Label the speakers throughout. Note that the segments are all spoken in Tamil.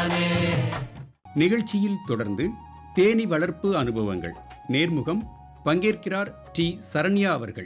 Speaker 1: நிகழ்ச்சியில் தொடர்ந்து தேனி வளர்ப்பு அனுபவங்கள் நேர்முகம் பங்கேற்கிறார் டி சரண்யா அவர்கள்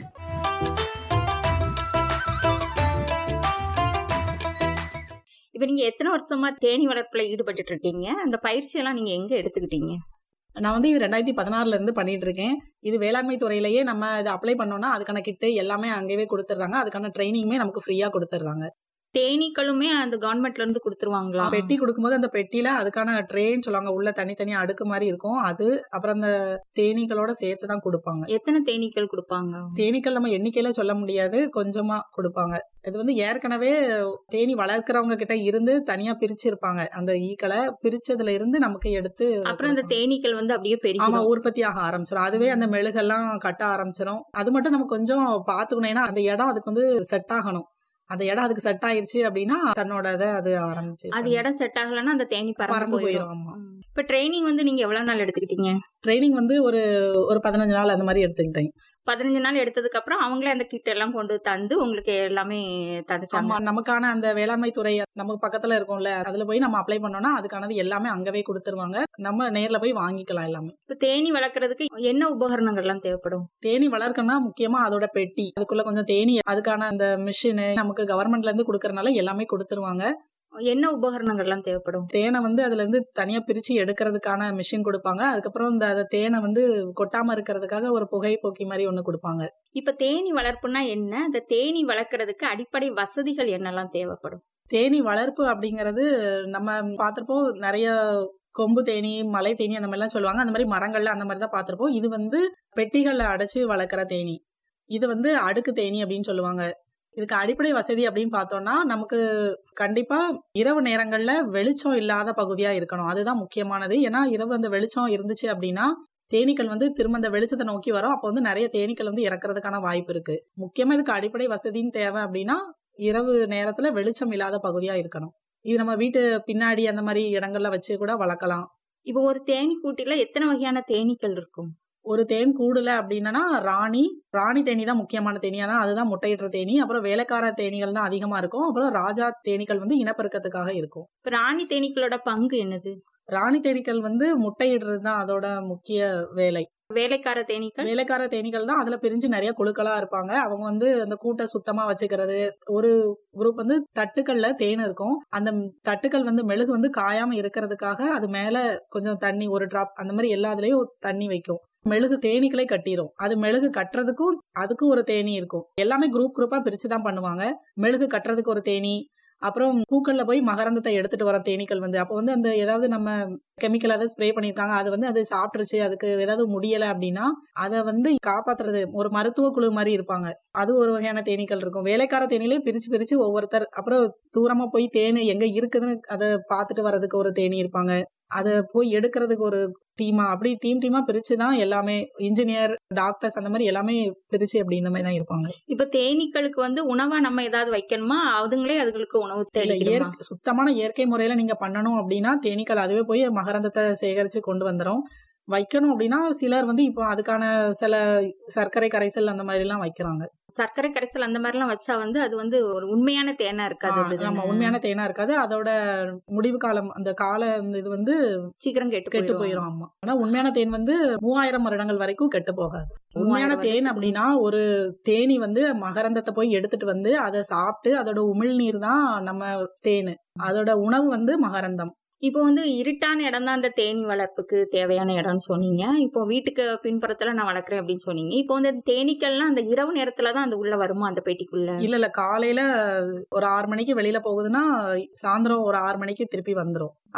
Speaker 2: இப்ப நீங்க எத்தனை வருஷமா தேனி வளர்ப்புல ஈடுபட்டுட்டு இருக்கீங்க அந்த பயிற்சி எல்லாம் நீங்க எங்க எடுத்துக்கிட்டீங்க
Speaker 3: நான் வந்து இது ரெண்டாயிரத்தி பதினாறுல இருந்து பண்ணிட்டு இருக்கேன் இது வேளாண்மை துறையிலேயே நம்ம இதை அப்ளை பண்ணோம்னா அதுக்கான கிட்டு எல்லாமே அங்கேயே கொடுத்துட்றாங்க அதுக்கான ட்ரைனிங்குமே நமக்கு ஃப்ரீயா கொடுத்துட்றாங்க
Speaker 2: தேனீக்களுமே அந்த கவர்மெண்ட்ல இருந்து கொடுத்துருவாங்களா
Speaker 3: பெட்டி கொடுக்கும்போது அந்த பெட்டியில அதுக்கான ட்ரேன்னு சொல்லுவாங்க உள்ள தனித்தனி அடுக்கு மாதிரி இருக்கும் அது அப்புறம் அந்த தேனீக்களோட சேர்த்து தான் கொடுப்பாங்க
Speaker 2: எத்தனை தேனீக்கள் கொடுப்பாங்க
Speaker 3: தேனீக்கள் நம்ம எண்ணிக்கையில சொல்ல முடியாது கொஞ்சமா கொடுப்பாங்க இது வந்து ஏற்கனவே தேனி வளர்க்கறவங்க கிட்ட இருந்து தனியா பிரிச்சிருப்பாங்க அந்த ஈக்களை பிரிச்சதுல இருந்து நமக்கு எடுத்து
Speaker 2: அப்புறம் அந்த தேனீக்கள் வந்து அப்படியே
Speaker 3: ஆமா
Speaker 2: பெரிய
Speaker 3: உற்பத்தி ஆக ஆரம்பிச்சிடும் அதுவே அந்த மெழுகெல்லாம் கட்ட ஆரம்பிச்சிடும் அது மட்டும் நம்ம கொஞ்சம் பாத்துக்கணும் ஏன்னா அந்த இடம் அதுக்கு வந்து செட் ஆகணும் அந்த இடம் அதுக்கு செட் ஆயிருச்சு அப்படின்னா தன்னோட இதை அது ஆரம்பிச்சு
Speaker 2: அது இடம் செட் ஆகலன்னா அந்த தேனி பறந்து
Speaker 3: பறந்து
Speaker 2: போயிடும்
Speaker 3: போயிடும் ஆமா
Speaker 2: இப்ப ட்ரைனிங் வந்து நீங்க எவ்வளவு நாள் எடுத்துக்கிட்டீங்க
Speaker 3: ட்ரைனிங் வந்து ஒரு ஒரு பதினஞ்சு நாள் அந்த மாதிரி எடுத்துக்கிட்டேன்
Speaker 2: பதினஞ்சு நாள் எடுத்ததுக்கு அப்புறம் அவங்களே அந்த கிட் எல்லாம் கொண்டு தந்து உங்களுக்கு எல்லாமே தந்துட்டாங்க
Speaker 3: ஆமா நமக்கான அந்த வேளாண்மை துறை நமக்கு பக்கத்துல இருக்கும்ல அதுல போய் நம்ம அப்ளை பண்ணோம்னா அதுக்கானது எல்லாமே அங்கவே கொடுத்துருவாங்க நம்ம நேர்ல போய் வாங்கிக்கலாம் எல்லாமே
Speaker 2: இப்ப தேனி வளர்க்கறதுக்கு என்ன உபகரணங்கள் எல்லாம் தேவைப்படும்
Speaker 3: தேனி வளர்க்கணும்னா முக்கியமா அதோட பெட்டி அதுக்குள்ள கொஞ்சம் தேனி அதுக்கான அந்த மிஷின் நமக்கு கவர்மெண்ட்ல இருந்து கொடுக்கறனால எல்லாமே கொடுத்துருவாங்க
Speaker 2: என்ன உபகரணங்கள் எல்லாம் தேவைப்படும்
Speaker 3: தேனை வந்து அதுல இருந்து தனியா பிரிச்சு எடுக்கிறதுக்கான மிஷின் கொடுப்பாங்க அதுக்கப்புறம் இந்த அந்த தேனை வந்து கொட்டாம இருக்கிறதுக்காக ஒரு புகை போக்கி மாதிரி ஒண்ணு கொடுப்பாங்க
Speaker 2: இப்ப தேனி வளர்ப்புனா என்ன அந்த தேனி வளர்க்கறதுக்கு அடிப்படை வசதிகள் என்னெல்லாம் தேவைப்படும்
Speaker 3: தேனி வளர்ப்பு அப்படிங்கறது நம்ம பார்த்திருப்போம் நிறைய கொம்பு தேனி மலை தேனி அந்த மாதிரிலாம் சொல்லுவாங்க அந்த மாதிரி மரங்கள்ல அந்த மாதிரி தான் பார்த்திருப்போம் இது வந்து பெட்டிகள்ல அடைச்சு வளர்க்குற தேனி இது வந்து அடுக்கு தேனி அப்படின்னு சொல்லுவாங்க இதுக்கு அடிப்படை வசதி அப்படின்னு பார்த்தோம்னா நமக்கு கண்டிப்பா இரவு நேரங்கள்ல வெளிச்சம் இல்லாத பகுதியா இருக்கணும் அதுதான் முக்கியமானது ஏன்னா இரவு அந்த வெளிச்சம் இருந்துச்சு அப்படின்னா தேனீக்கள் வந்து திரும்ப அந்த வெளிச்சத்தை நோக்கி வரும் அப்போ வந்து நிறைய தேனீக்கள் வந்து இறக்குறதுக்கான வாய்ப்பு இருக்கு முக்கியமா இதுக்கு அடிப்படை வசதின்னு தேவை அப்படின்னா இரவு நேரத்துல வெளிச்சம் இல்லாத பகுதியா இருக்கணும் இது நம்ம வீட்டு பின்னாடி அந்த மாதிரி இடங்கள்ல வச்சு கூட வளர்க்கலாம்
Speaker 2: இப்ப ஒரு தேனி கூட்டில எத்தனை வகையான தேனீக்கள் இருக்கும்
Speaker 3: ஒரு தேன் கூடுல அப்படின்னா ராணி ராணி தேனி தான் முக்கியமான தேனியா தான் அதுதான் முட்டையிடுற தேனி அப்புறம் வேலைக்கார தேனிகள் தான் அதிகமா இருக்கும் அப்புறம் ராஜா தேனீக்கள் வந்து இனப்பெருக்கத்துக்காக இருக்கும்
Speaker 2: இப்ப ராணி தேனீக்களோட பங்கு என்னது
Speaker 3: ராணி தேனீக்கள் வந்து முட்டையிடுறது தான் அதோட முக்கிய வேலை
Speaker 2: வேலைக்கார தேனீக்கள்
Speaker 3: வேலைக்கார தேனீக்கள் தான் அதுல பிரிஞ்சு நிறைய குழுக்களா இருப்பாங்க அவங்க வந்து அந்த கூட்டை சுத்தமா வச்சுக்கிறது ஒரு குரூப் வந்து தட்டுக்கள்ல தேன் இருக்கும் அந்த தட்டுக்கள் வந்து மெழுகு வந்து காயாம இருக்கிறதுக்காக அது மேல கொஞ்சம் தண்ணி ஒரு டிராப் அந்த மாதிரி எல்லாத்துலயும் தண்ணி வைக்கும் மெழுகு தேனீக்களை கட்டிரும் அது மெழுகு கட்டுறதுக்கும் அதுக்கும் ஒரு தேனி இருக்கும் எல்லாமே குரூப் குரூப்பா பிரிச்சு தான் பண்ணுவாங்க மெழுகு கட்டுறதுக்கு ஒரு தேனி அப்புறம் பூக்கள்ல போய் மகரந்தத்தை எடுத்துட்டு வர தேனீக்கள் வந்து அப்போ வந்து அந்த ஏதாவது நம்ம கெமிக்கல் ஏதாவது ஸ்ப்ரே பண்ணியிருக்காங்க அது வந்து அது சாப்பிட்டுருச்சு அதுக்கு ஏதாவது முடியல அப்படின்னா அதை வந்து காப்பாத்துறது ஒரு மருத்துவ குழு மாதிரி இருப்பாங்க அது ஒரு வகையான தேனீக்கள் இருக்கும் வேலைக்கார தேனிலே பிரிச்சு பிரிச்சு ஒவ்வொருத்தர் அப்புறம் தூரமா போய் தேனு எங்க இருக்குதுன்னு அதை பார்த்துட்டு வர்றதுக்கு ஒரு தேனி இருப்பாங்க அதை போய் எடுக்கிறதுக்கு ஒரு டீமா அப்படி டீம் டீமா பிரிச்சு தான் எல்லாமே இன்ஜினியர் டாக்டர்ஸ் அந்த மாதிரி எல்லாமே பிரிச்சு அப்படி இந்த மாதிரி தான் இருப்பாங்க
Speaker 2: இப்ப தேனீக்களுக்கு வந்து உணவா நம்ம ஏதாவது வைக்கணுமா அதுங்களே அதுகளுக்கு உணவு
Speaker 3: இல்ல
Speaker 2: தேடிக்கணுமா
Speaker 3: இயற்கை சுத்தமான இயற்கை முறையில நீங்க பண்ணணும் அப்படின்னா தேனீக்கள் அதுவே போய் மகரந்தத்தை சேகரிச்சு கொண்டு வந்துரும் வைக்கணும் அப்படின்னா சிலர் வந்து இப்போ அதுக்கான சில சர்க்கரை கரைசல் அந்த மாதிரி எல்லாம் வைக்கிறாங்க
Speaker 2: சர்க்கரை கரைசல் அந்த மாதிரி எல்லாம் வச்சா வந்து அது வந்து ஒரு உண்மையான தேனா இருக்காது
Speaker 3: ஆ,
Speaker 2: அப்படிதானே?
Speaker 3: நம்ம உண்மையான தேனா இருக்காது அதோட முடிவு காலம் அந்த கால அந்த இது வந்து
Speaker 2: சீக்கிரம் கெட்டு
Speaker 3: கெட்டு
Speaker 2: போயிடும்
Speaker 3: போயிடும் ஆமா ஆனா உண்மையான தேன் வந்து மூவாயிரம் வருடங்கள் வரைக்கும் கெட்டு போகாது உண்மையான
Speaker 2: மூவாயிரம்
Speaker 3: தேன்
Speaker 2: வருடத்துக்கு
Speaker 3: அப்படின்னா ஒரு தேனி வந்து மகரந்தத்தை போய் எடுத்துட்டு வந்து அதை சாப்பிட்டு அதோட உமிழ்நீர் தான் நம்ம தேன் அதோட உணவு வந்து மகரந்தம்
Speaker 2: இப்போ வந்து இருட்டான இடம் தான் அந்த தேனி வளர்ப்புக்கு தேவையான இடம்னு சொன்னீங்க இப்போ வீட்டுக்கு பின்புறத்துல நான் வளர்க்குறேன் அப்படின்னு சொன்னீங்க இப்போ வந்து தேனீக்கள்லாம் அந்த இரவு நேரத்துல தான் அந்த உள்ள வருமா அந்த பெட்டிக்குள்ள
Speaker 3: இல்ல இல்ல காலையில ஒரு ஆறு மணிக்கு வெளியில போகுதுன்னா சாயந்தரம் ஒரு ஆறு மணிக்கு திருப்பி வந்துரும்